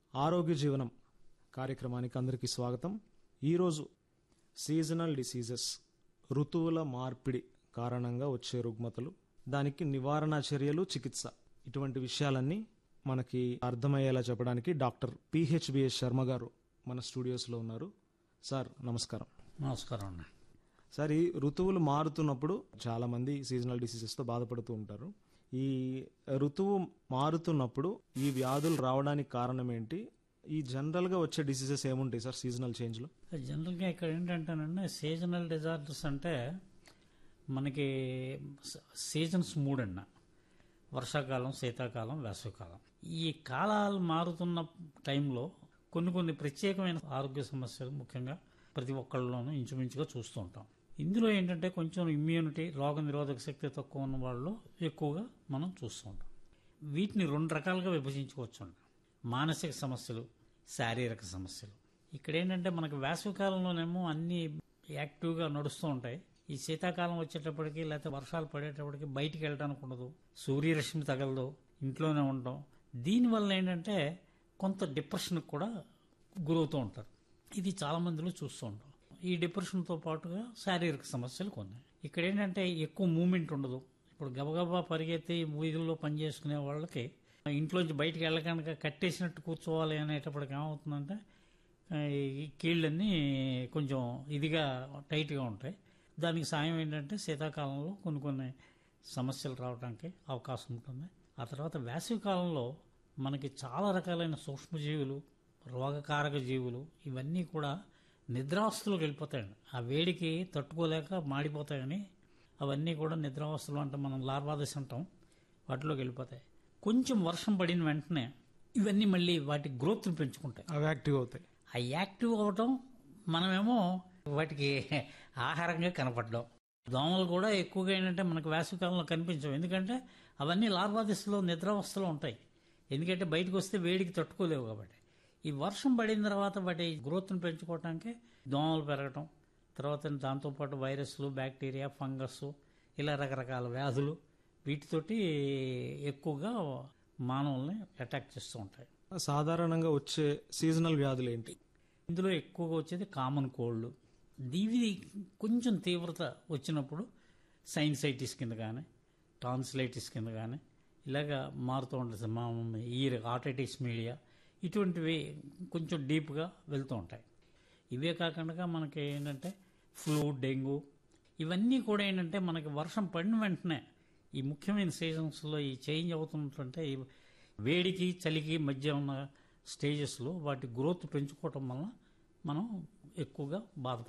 ఆరోగ్య జీవనం కార్యక్రమానికి అందరికీ స్వాగతం ఈరోజు సీజనల్ డిసీజెస్ ఋతువుల మార్పిడి కారణంగా వచ్చే రుగ్మతలు దానికి నివారణ చర్యలు చికిత్స ఇటువంటి విషయాలన్నీ మనకి అర్థమయ్యేలా చెప్పడానికి డాక్టర్ పిహెచ్బిఎస్ శర్మ గారు మన స్టూడియోస్లో ఉన్నారు సార్ నమస్కారం నమస్కారం అండి సార్ ఈ ఋతువులు మారుతున్నప్పుడు చాలా మంది సీజనల్ డిసీజెస్ తో బాధపడుతూ ఉంటారు ఈ ఋతువు మారుతున్నప్పుడు ఈ వ్యాధులు రావడానికి కారణం ఏంటి ఈ జనరల్ గా వచ్చే డిసీజెస్ ఏముంటాయి సార్ సీజనల్ చేంజ్ లో జనరల్గా ఇక్కడ ఏంటంటేనండి సీజనల్ డిజార్డర్స్ అంటే మనకి స- సీజన్స్ మూడన్న వర్షాకాలం శీతాకాలం వేసవికాలం ఈ కాలాలు మారుతున్న టైంలో కొన్ని కొన్ని ప్రత్యేకమైన ఆరోగ్య సమస్యలు ముఖ్యంగా ప్రతి ఒక్కళ్ళలోనూ ఇంచుమించుగా చూస్తూ ఉంటాం ఇందులో ఏంటంటే కొంచెం ఇమ్యూనిటీ రోగ నిరోధక శక్తి తక్కువ ఉన్న వాళ్ళు ఎక్కువగా మనం చూస్తూ ఉంటాం వీటిని రెండు రకాలుగా విభజించుకోవచ్చు మానసిక సమస్యలు శారీరక సమస్యలు ఇక్కడ ఏంటంటే మనకి వేసవికాలంలోనేమో అన్ని యాక్టివ్గా నడుస్తూ ఉంటాయి ఈ శీతాకాలం వచ్చేటప్పటికి లేకపోతే వర్షాలు పడేటప్పటికి బయటికి వెళ్ళడానికి ఉండదు సూర్యరశ్మి తగలదు ఇంట్లోనే ఉండడం దీనివల్ల ఏంటంటే కొంత డిప్రెషన్కి కూడా గురవుతూ ఉంటారు ఇది చాలా మందిలో చూస్తూ ఉంటాం ఈ డిప్రెషన్తో పాటుగా శారీరక సమస్యలు కొన్ని ఇక్కడ ఏంటంటే ఎక్కువ మూమెంట్ ఉండదు ఇప్పుడు గబగబా పరిగెత్తి వీధుల్లో పనిచేసుకునే వాళ్ళకి ఇంట్లోంచి బయటికి వెళ్ళకుండా కట్టేసినట్టు కూర్చోవాలి అనేటప్పటికి ఏమవుతుందంటే ఆ, ఈ కీళ్ళన్నీ కొంచెం ఇదిగా టైట్గా ఉంటాయి దానికి సాయం ఏంటంటే శీతాకాలంలో కొన్ని కొన్ని సమస్యలు రావడానికి అవకాశం ఉంటుంది ఆ తర్వాత వేసవి కాలంలో మనకి చాలా రకాలైన సూక్ష్మజీవులు రోగకారక జీవులు ఇవన్నీ కూడా నిద్రావస్థలోకి వెళ్ళిపోతాయండి ఆ వేడికి తట్టుకోలేక మాడిపోతాయని అవన్నీ కూడా నిద్రావస్థలు అంటే మనం లార్వాదశ అంటాం వాటిలోకి వెళ్ళిపోతాయి కొంచెం వర్షం పడిన వెంటనే ఇవన్నీ మళ్ళీ వాటి గ్రోత్ని పెంచుకుంటాయి అవి యాక్టివ్ అవుతాయి ఆ యాక్టివ్ అవటం మనమేమో వాటికి ఆహారంగా కనపడడం దోమలు కూడా ఎక్కువగా ఏంటంటే మనకు వేసవికాలంలో కనిపించవు ఎందుకంటే అవన్నీ లార్వాదిశలో నిద్రావస్థలో ఉంటాయి ఎందుకంటే బయటకు వస్తే వేడికి తట్టుకోలేవు కాబట్టి ఈ వర్షం పడిన తర్వాత వాటి గ్రోత్ను పెంచుకోవటానికి దోమలు పెరగటం తర్వాత దాంతోపాటు వైరస్లు బ్యాక్టీరియా ఫంగస్ ఇలా రకరకాల వ్యాధులు వీటితోటి ఎక్కువగా మానవుల్ని అటాక్ చేస్తూ ఉంటాయి సాధారణంగా వచ్చే సీజనల్ వ్యాధులు ఏంటి ఇందులో ఎక్కువగా వచ్చేది కామన్ కోల్డ్ దీవి కొంచెం తీవ్రత వచ్చినప్పుడు సైన్సైటిస్ కింద కానీ టాన్సిలైటిస్ కింద కానీ ఇలాగా మారుతూ ఉంటుంది మా ఈ ఆటైటిస్ మీడియా ఇటువంటివి కొంచెం డీప్గా వెళ్తూ ఉంటాయి ఇవే కాకుండా మనకి ఏంటంటే ఫ్లూ డెంగ్యూ ఇవన్నీ కూడా ఏంటంటే మనకి వర్షం పడిన వెంటనే ఈ ముఖ్యమైన సీజన్స్లో ఈ చేంజ్ అవుతుంటుంటే ఈ వేడికి చలికి మధ్య ఉన్న స్టేజెస్లో వాటి గ్రోత్ పెంచుకోవటం వల్ల మనం ఎక్కువగా బాధ